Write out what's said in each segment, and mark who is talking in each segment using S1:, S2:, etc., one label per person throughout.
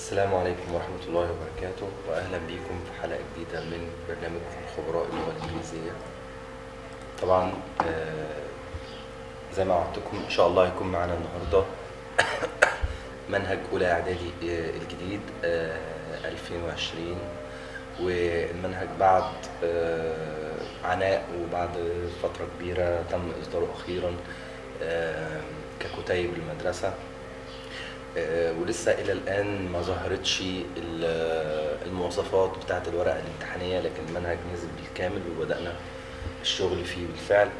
S1: السلام عليكم ورحمة الله وبركاته وأهلا بكم في حلقة جديدة من برنامجكم خبراء اللغة الإنجليزية طبعا آه، زي ما وعدتكم إن شاء الله هيكون معانا النهاردة منهج أولى إعدادي آه، الجديد آه، 2020 والمنهج بعد آه، عناء وبعد فترة كبيرة تم إصداره أخيرا آه، ككتيب المدرسة آه، ولسه الى الان ما ظهرتش ال- المواصفات بتاعه الورقه الامتحانيه لكن المنهج نزل بالكامل وبدانا الشغل فيه بالفعل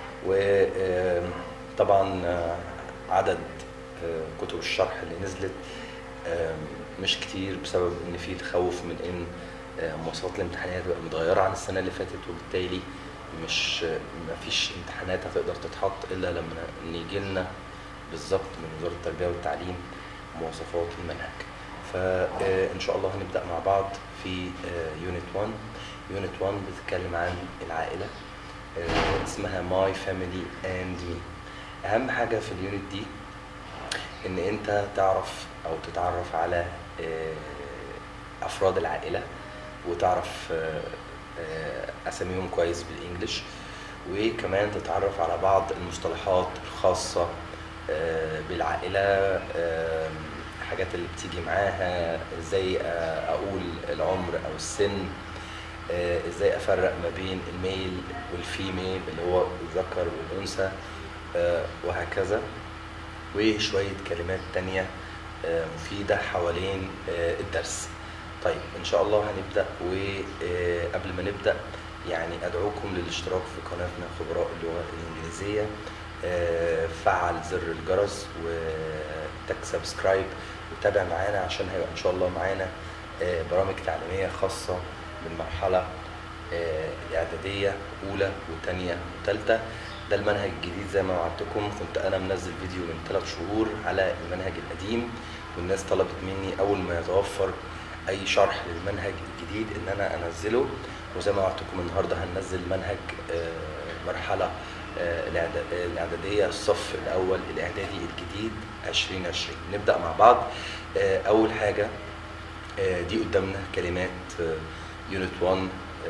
S1: وطبعا عدد آه، كتب الشرح اللي نزلت آه، مش كتير بسبب ان في تخوف من ان آه، مواصفات الامتحانيه تبقى متغيره عن السنه اللي فاتت وبالتالي مش مفيش امتحانات هتقدر تتحط الا لما نيجي لنا بالظبط من وزاره التربيه والتعليم مواصفات المنهج فان شاء الله هنبدا مع بعض في يونت 1 يونت 1 بتتكلم عن العائله آه، اسمها ماي فاميلي اند مي اهم حاجه في اليونت دي ان انت تعرف او تتعرف على آه، افراد العائله وتعرف آه، آه، اساميهم كويس بالانجلش وكمان تتعرف على بعض المصطلحات الخاصه آه، بالعائله آه، الحاجات اللي بتيجي معاها ازاي آه، اقول العمر او السن آه، ازاي افرق ما بين الميل والفيميل اللي هو الذكر والانثى آه، وهكذا وشوية كلمات تانية آه، مفيدة حوالين آه، الدرس طيب ان شاء الله هنبدأ وقبل ما نبدأ يعني ادعوكم للاشتراك في قناتنا خبراء اللغة الانجليزية آه، فعل زر الجرس وتك سبسكرايب وتابع معانا عشان هيبقى ان شاء الله معانا آه، برامج تعليمية خاصة بالمرحلة آه، الإعدادية أولى وتانية وتالتة ده المنهج الجديد زي ما وعدتكم كنت أنا منزل فيديو من ثلاث شهور على المنهج القديم والناس طلبت مني أول ما يتوفر أي شرح للمنهج الجديد إن أنا أنزله وزي ما وعدتكم النهاردة هننزل منهج آه، مرحلة آه، الإعدا- الإعدادية الصف الأول الإعدادي الجديد 2020 نبدأ مع بعض آه، أول حاجة آه، دي قدامنا كلمات يونت 1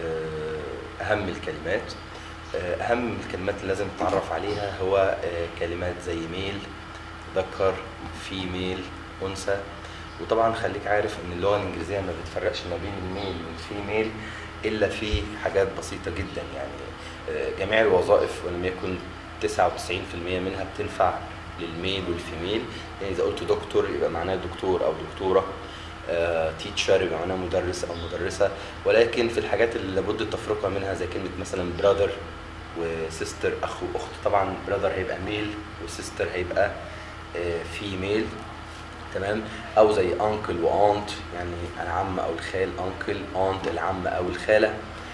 S1: آه، اهم الكلمات آه، اهم الكلمات اللي لازم تتعرف عليها هو آه، كلمات زي ميل ذكر فيميل انثى وطبعا خليك عارف ان اللغه الانجليزيه ما بتفرقش ما بين الميل والفيميل الا في حاجات بسيطه جدا يعني آه، جميع الوظائف ولم يكن 99% منها بتنفع للميل والفيميل يعني اذا قلت دكتور يبقى معناه دكتور او دكتوره تيتشر يبقى معناها مدرس او مدرسه ولكن في الحاجات اللي لابد التفرقه منها زي كلمه مثلا براذر وسيستر اخ واخت طبعا براذر هيبقى ميل وسيستر هيبقى فيميل تمام او زي انكل وانت يعني العم او الخال انكل انت العم او الخاله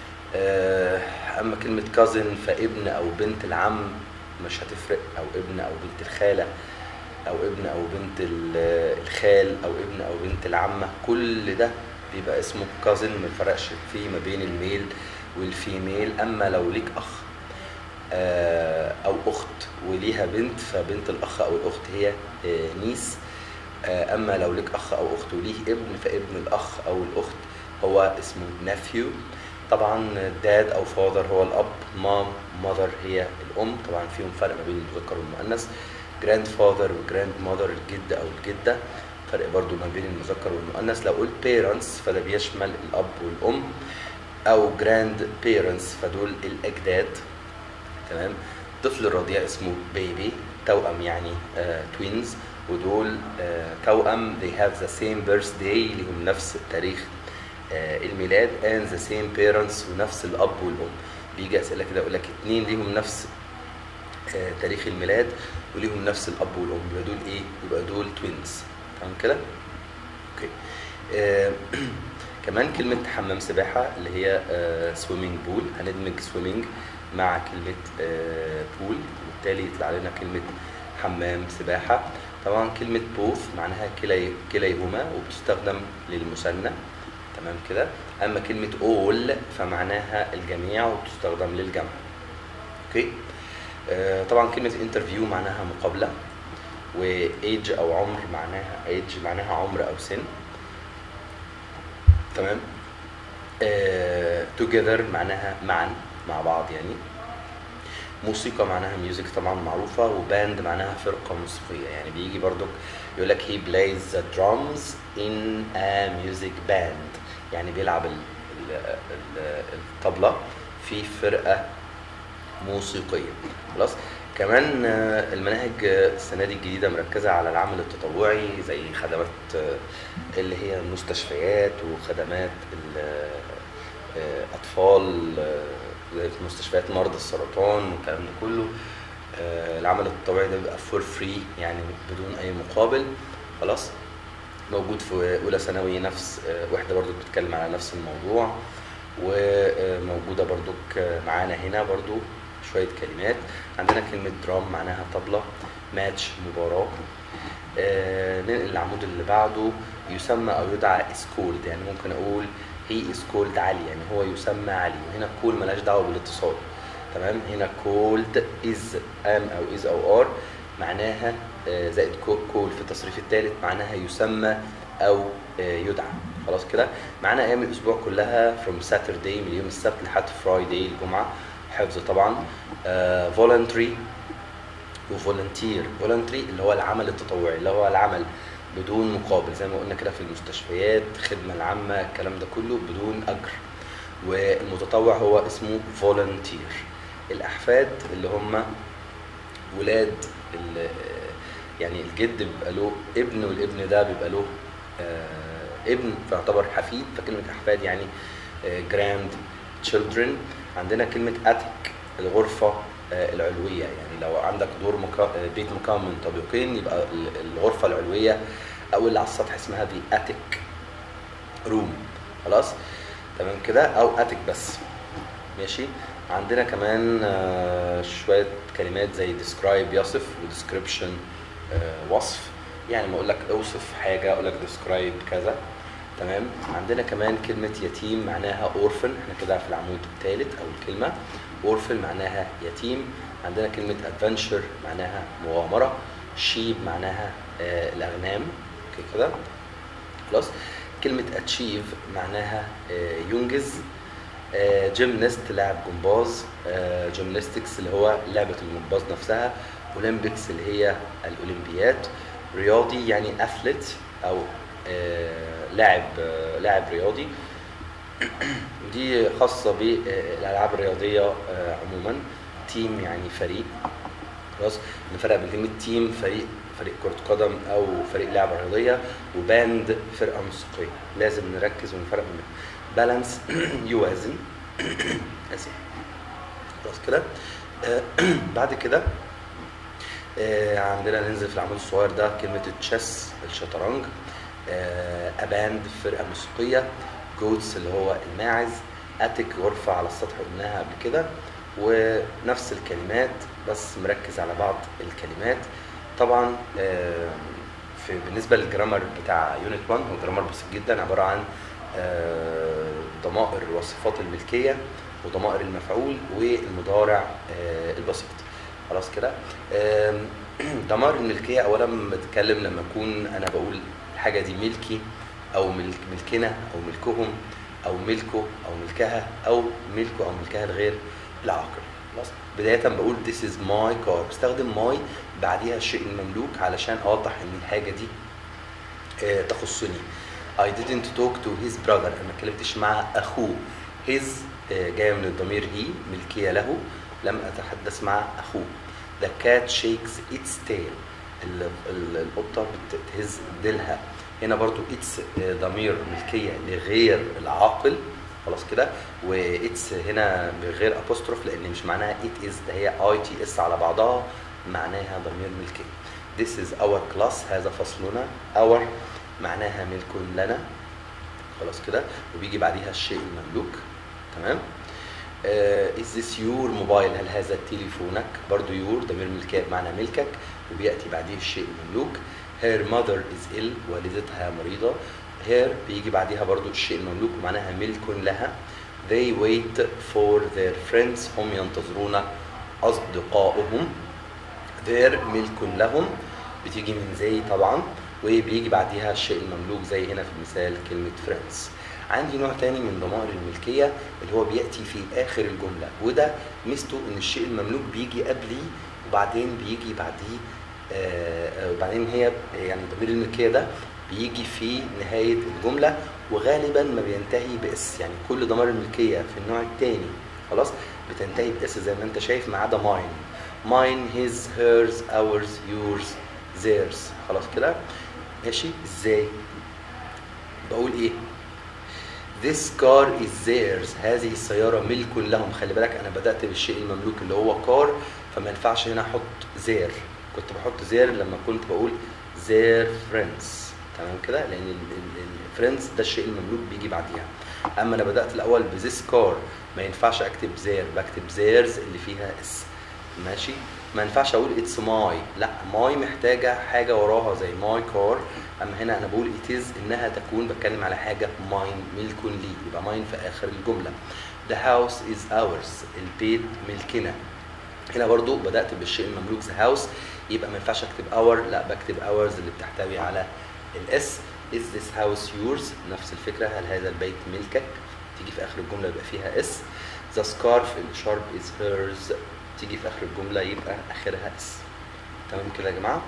S1: آه، اما كلمه كازن فابن او بنت العم مش هتفرق او ابن او بنت الخاله او ابن او بنت ال- الخال او ابن او بنت العمه كل ده بيبقى اسمه كازن ما يفرقش فيه ما بين الميل والفيميل اما لو ليك اخ آه، او اخت وليها بنت فبنت الاخ او الاخت هي آه، نيس آه، اما لو ليك اخ او اخت وليه ابن فابن الاخ او الاخت هو اسمه نافيو طبعا داد او فاذر هو الاب مام ماذر هي الام طبعا فيهم فرق ما بين المذكر والمؤنث جراند فاذر وجراند ماذر الجد او الجده فرق برضو ما بين المذكر والمؤنث لو قلت بيرنتس فده بيشمل الاب والام او جراند بيرنتس فدول الاجداد تمام الطفل الرضيع اسمه بيبي توأم يعني توينز ودول آه، توأم they have the same birthday ليهم نفس تاريخ آه، الميلاد and the same parents ونفس الأب والأم بيجي أسئلة كده يقول لك اتنين ليهم نفس آه، تاريخ الميلاد وليهم نفس الأب والأم يبقى دول إيه؟ يبقى دول توينز تمام كده؟ أوكي آه، كمان كلمة حمام سباحة اللي هي سويمنج بول هندمج سويمنج مع كلمة بول وبالتالي يطلع لنا كلمة حمام سباحة طبعا كلمة بوث معناها كلي كليهما وبتستخدم للمثنى تمام كده أما كلمة all فمعناها الجميع وبتستخدم للجمع اوكي آه، طبعا كلمة انترفيو معناها مقابلة وايج او عمر معناها ايج معناها عمر او سن تمام توجذر معناها معا مع بعض يعني موسيقى معناها ميوزك طبعا معروفة وباند معناها فرقة موسيقية يعني بيجي برضك يقول لك he plays the drums in a music band يعني بيلعب ال- ال- ال- الطبلة في فرقة موسيقية خلاص كمان آه، المناهج آه، السنة دي الجديدة مركزة على العمل التطوعي زي خدمات آه، اللي هي المستشفيات وخدمات ال- آه، أطفال آه، زي في مستشفيات مرضى السرطان والكلام ده كله آه، العمل التطوعي ده بيبقى فور فري يعني بدون أي مقابل خلاص موجود في أولى ثانوي نفس آه، وحدة برضو بتتكلم على نفس الموضوع وموجودة برضو معانا هنا برضو شوية كلمات عندنا كلمة درام معناها طبلة ماتش مباراة آه، ننقل العمود اللي بعده يسمى أو يدعى اسكولد يعني ممكن أقول هي اسكولد علي يعني هو يسمى علي وهنا كول ملهاش دعوة بالاتصال تمام هنا كولد از ام او از او ار معناها آه، زائد كول في التصريف الثالث معناها يسمى او آه، يدعى خلاص كده معانا ايام الاسبوع كلها from Saturday من يوم السبت لحد فرايداي الجمعه حفظ طبعا فولنتري وفولنتير فولنتري اللي هو العمل التطوعي اللي هو العمل بدون مقابل زي ما قلنا كده في المستشفيات الخدمه العامه الكلام ده كله بدون اجر والمتطوع هو اسمه فولنتير الاحفاد اللي هم ولاد ال- يعني الجد بيبقى له ابن والابن ده بيبقى له آه، ابن فيعتبر حفيد فكلمة أحفاد يعني جراند تشيلدرن عندنا كلمة أتك الغرفة آه، العلوية يعني لو عندك دور مكا... آه، بيت مكون من طابقين يبقى ال- الغرفة العلوية أو اللي على السطح اسمها دي أتك روم خلاص تمام كده أو أتك بس ماشي عندنا كمان آه، شوية كلمات زي describe يصف و description آه، وصف يعني ما اقول لك اوصف حاجة اقول لك describe كذا تمام عندنا كمان كلمة يتيم معناها orphan احنا كده في العمود الثالث او الكلمة orphan معناها يتيم عندنا كلمة adventure معناها مغامرة sheep معناها آه، الأغنام اوكي كده خلاص كلمة achieve معناها آه، ينجز جيمنست لاعب جمباز جيمناستكس اللي هو لعبة الجمباز نفسها اولمبيكس اللي هي الاولمبياد رياضي يعني اثليت او آه، لاعب آه، لاعب رياضي ودي خاصة بالالعاب الرياضية آه، عموما تيم يعني فريق خلاص نفرق بين كلمة تيم فريق فريق كرة قدم أو فريق لعبة رياضية وباند فرقة موسيقية لازم نركز ونفرق بينهم بالانس يوازن آسف خلاص كده آه، بعد كده آه، عندنا ننزل في العمود الصغير ده كلمة تشيس الشطرنج أباند فرقة موسيقية جوتس اللي هو الماعز أتك غرفة على السطح قلناها قبل كده ونفس الكلمات بس مركز على بعض الكلمات طبعا آه، في بالنسبة للجرامر بتاع يونت 1 هو جرامر بسيط جدا عبارة عن آه، ضمائر وصفات الملكية وضمائر المفعول والمضارع آه، البسيط خلاص كده آم، ضمائر الملكية أولا بتكلم لما أكون أنا بقول الحاجة دي ملكي أو ملك ملكنا أو ملكهم أو ملكه أو ملكها أو ملكه أو ملكها الغير العاقل خلاص بداية بقول this is my car بستخدم my بعديها الشيء المملوك علشان أوضح إن الحاجة دي آه، تخصني I didn't talk to his brother أنا ما اتكلمتش مع أخوه his آه، جاية من الضمير he ملكية له لم أتحدث مع أخوه The cat shakes its tail ال- ال- القطة بتهز ديلها هنا برضو its آه، ضمير ملكية لغير العاقل خلاص كده واتس هنا بغير ابوستروف لان مش معناها it is ده هي اي تي اس على بعضها معناها ضمير ملكي This is our class هذا فصلنا our معناها ملك لنا خلاص كده وبيجي بعديها الشيء المملوك تمام uh, is this your موبايل هل هذا تليفونك برضو your ضمير ملكية بمعنى ملكك وبيأتي بعديه الشيء المملوك her mother is ill والدتها مريضة her بيجي بعديها برضو الشيء المملوك ومعناها ملك لها they wait for their friends هم ينتظرون أصدقائهم their ملك لهم بتيجي من زي طبعا وبيجي بعديها الشيء المملوك زي هنا في المثال كلمة friends عندي نوع تاني من ضمائر الملكيه اللي هو بياتي في اخر الجمله وده ميزته ان الشيء المملوك بيجي قبليه وبعدين بيجي بعديه آه، آه، وبعدين هي يعني ضمير الملكيه ده بيجي في نهايه الجمله وغالبا ما بينتهي باس يعني كل ضمائر الملكيه في النوع الثاني خلاص بتنتهي باس زي ما انت شايف ما عدا ماين ماين هيز هيرز اورز يورز theirs خلاص كده ماشي ازاي بقول ايه This car is theirs هذه السيارة ملك لهم خلي بالك أنا بدأت بالشيء المملوك اللي هو كار فما ينفعش هنا أحط their كنت بحط their لما كنت بقول their friends تمام كده لأن الفريندز ده الشيء المملوك بيجي بعديها أما أنا بدأت الأول ب this car ما ينفعش أكتب their بكتب theirs اللي فيها اس ماشي ما ينفعش اقول اتس ماي لا ماي محتاجه حاجه وراها زي ماي كار اما هنا انا بقول اتيز انها تكون بتكلم على حاجه ماين ملك لي يبقى ماين في اخر الجمله the house is ours البيت ملكنا هنا برضو بدات بالشيء المملوك the house يبقى ما ينفعش اكتب اور لا بكتب ours اللي بتحتوي على الاس is this house yours نفس الفكره هل هذا البيت ملكك تيجي في اخر الجمله يبقى فيها اس the scarf الشارب is hers تيجي في اخر الجمله يبقى اخرها اس تمام كده يا جماعه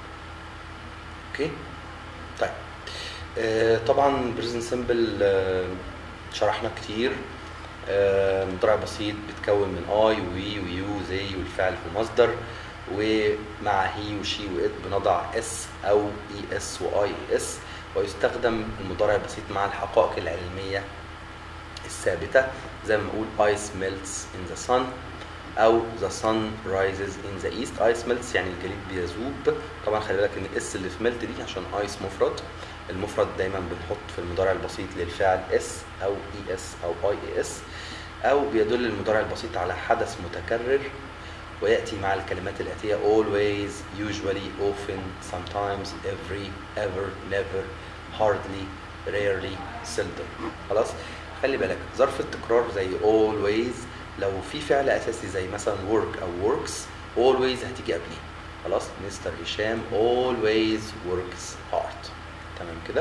S1: اوكي طيب آه طبعا بريزن سمبل آه شرحنا كتير آه مضارع بسيط بيتكون من اي وي ويو زي والفعل في المصدر ومع هي وشي وات بنضع اس او اي اس واي اس ويستخدم المضارع البسيط مع الحقائق العلميه الثابته زي ما نقول ice melts in the sun او the sun rises in the east ice melts يعني الجليد بيذوب طبعا خلي بالك ان الاس اللي في ملت دي عشان ايس مفرد المفرد دايما بنحط في المضارع البسيط للفعل اس او اي اس او اي اي اس او بيدل المضارع البسيط على حدث متكرر وياتي مع الكلمات الاتيه always usually often sometimes every ever never hardly rarely seldom خلاص خلي بالك ظرف التكرار زي always لو في فعل اساسي زي مثلا work او works always هتيجي قبليه خلاص مستر هشام always works hard تمام كده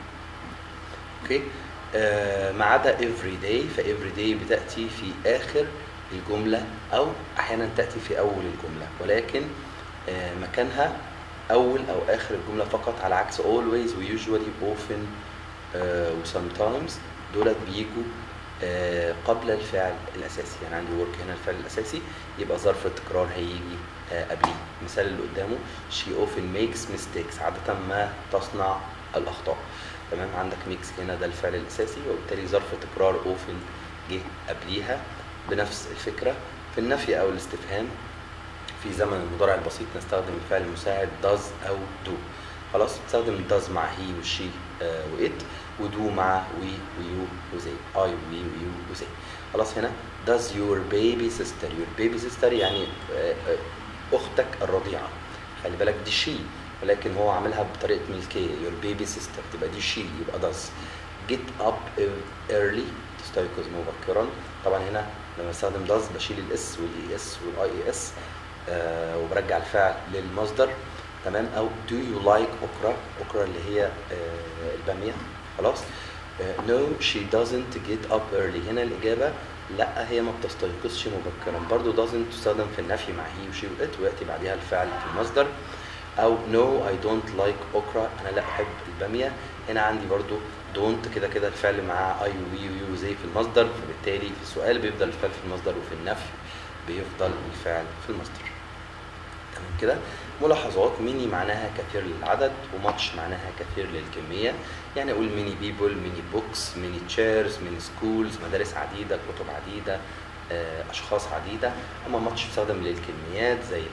S1: اوكي آه ما عدا every day ف every day بتاتي في اخر الجمله او احيانا تاتي في اول الجمله ولكن آه مكانها اول او اخر الجمله فقط على عكس always و usually often آه و sometimes دولت بيجوا آه قبل الفعل الاساسي يعني عندي work هنا الفعل الاساسي يبقى ظرف التكرار هيجي آه قبليه المثال اللي قدامه she often makes mistakes عاده ما تصنع الاخطاء تمام عندك ميكس هنا ده الفعل الاساسي وبالتالي ظرف تكرار اوفن جه قبليها بنفس الفكره في النفي او الاستفهام في زمن المضارع البسيط نستخدم الفعل المساعد does او do خلاص بتستخدم does مع he وشي آه وات ودو مع وي ويو وزي اي وي ويو وزي خلاص هنا does your baby sister your baby sister يعني آه آه اختك الرضيعه خلي بالك دي شي ولكن هو عاملها بطريقه ملكيه your baby sister تبقى دي شي يبقى does get up early تستيقظ مبكرا طبعا هنا لما استخدم does بشيل الاس والاي اس والاي اي اس آه وبرجع الفعل للمصدر تمام او do you like okra okra اللي هي آه الباميه خلاص آه no she doesn't get up early هنا الاجابه لا هي ما بتستيقظش مبكرا برضو doesn't تستخدم في النفي مع he وشي وات وياتي بعدها الفعل في المصدر او no I don't like okra انا لا احب الباميه هنا عندي برضو don't كده كده الفعل مع اي وي ويو زي في المصدر فبالتالي في السؤال بيفضل الفعل في المصدر وفي النفي بيفضل الفعل في المصدر تمام كده ملاحظات ميني معناها كثير للعدد وماتش معناها كثير للكميه يعني اقول ميني بيبل ميني بوكس ميني تشيرز ميني سكولز مدارس عديده كتب عديده اشخاص عديده اما ماتش بيستخدم للكميات زي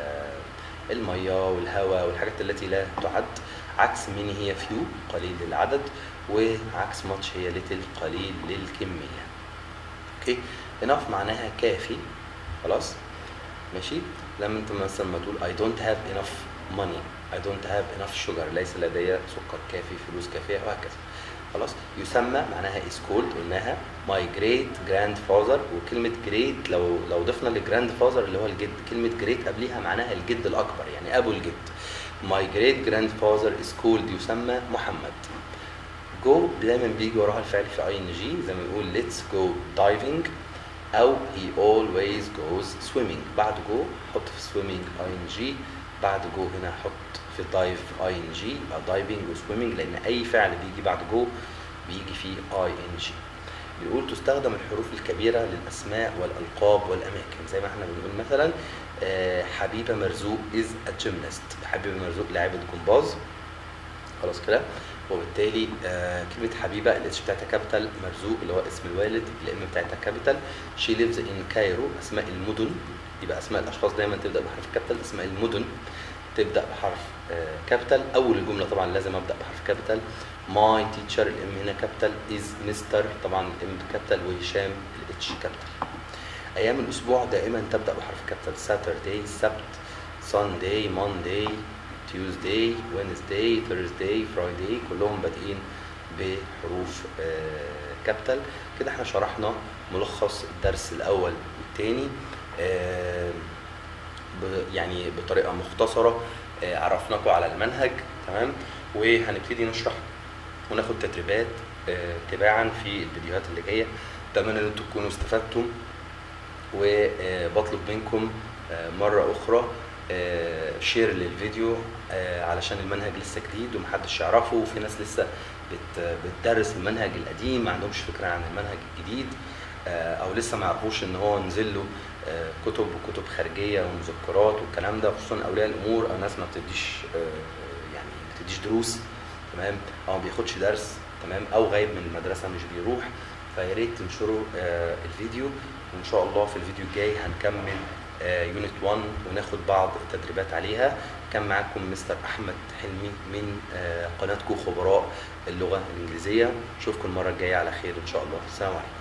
S1: الميه والهواء والحاجات التي لا تعد عكس ميني هي فيو قليل للعدد وعكس ماتش هي ليتل قليل للكميه اوكي enough معناها كافي خلاص ماشي لما انت مثلا ما تقول I don't have enough money I don't have enough sugar ليس لدي سكر كافي فلوس كافيه وهكذا خلاص يسمى معناها is called قلناها my great grandfather وكلمة great لو لو ضفنا لجراند فازر اللي هو الجد كلمة great قبليها معناها الجد الأكبر يعني أبو الجد my great grandfather is called يسمى محمد جو دايما بيجي وراها الفعل في اي ان جي زي ما بيقول let's go diving او he always goes swimming بعد جو حط في swimming اي ان جي بعد جو هنا حط في دايف اي ان جي يبقى دايفنج وسويمنج لان اي فعل بيجي بعد جو بيجي فيه اي ان جي بيقول تستخدم الحروف الكبيره للاسماء والالقاب والاماكن زي ما احنا بنقول مثلا آه، حبيبه مرزوق از ا جيمناست حبيبه مرزوق لاعبه جمباز خلاص كده وبالتالي آه كلمة حبيبة الاتش بتاعتها كابيتال مرزوق اللي هو اسم الوالد الام بتاعتها كابيتال شي ليفز ان كايرو اسماء المدن يبقى اسماء الاشخاص دايما تبدا بحرف كابيتال اسماء المدن تبدا بحرف آه كابيتال اول الجمله طبعا لازم ابدا بحرف كابيتال ماي تيتشر الام هنا كابيتال از مستر طبعا الام كابيتال وهشام الاتش كابيتال ايام الاسبوع دائما تبدا بحرف كابيتال ساتردي سبت سانداي مانداي تيوزداي وينزداي ثيرزداي فرايداي كلهم بادئين بحروف كابيتال كده احنا شرحنا ملخص الدرس الاول والثاني يعني بطريقه مختصره آه، عرفناكم على المنهج تمام وهنبتدي نشرح وناخد تدريبات آه، تباعا في الفيديوهات اللي جايه اتمنى ان انتم تكونوا استفدتم وبطلب منكم آه، مره اخرى آه، شير للفيديو آه، علشان المنهج لسه جديد ومحدش يعرفه وفي ناس لسه بت- بتدرس المنهج القديم ما عندهمش فكره عن المنهج الجديد آه، او لسه ما يعرفوش ان هو نزل له آه، كتب وكتب خارجيه ومذكرات والكلام ده خصوصا اولياء الامور او ناس ما بتديش آه، يعني ما بتديش دروس تمام او ما بياخدش درس تمام او غايب من المدرسه مش بيروح فيا ريت تنشروا آه، الفيديو وان شاء الله في الفيديو الجاي هنكمل يونت 1 وناخد بعض التدريبات عليها كان معاكم مستر احمد حلمي من آه، قناتكم خبراء اللغه الانجليزيه اشوفكم المره الجايه على خير ان شاء الله السلام عليكم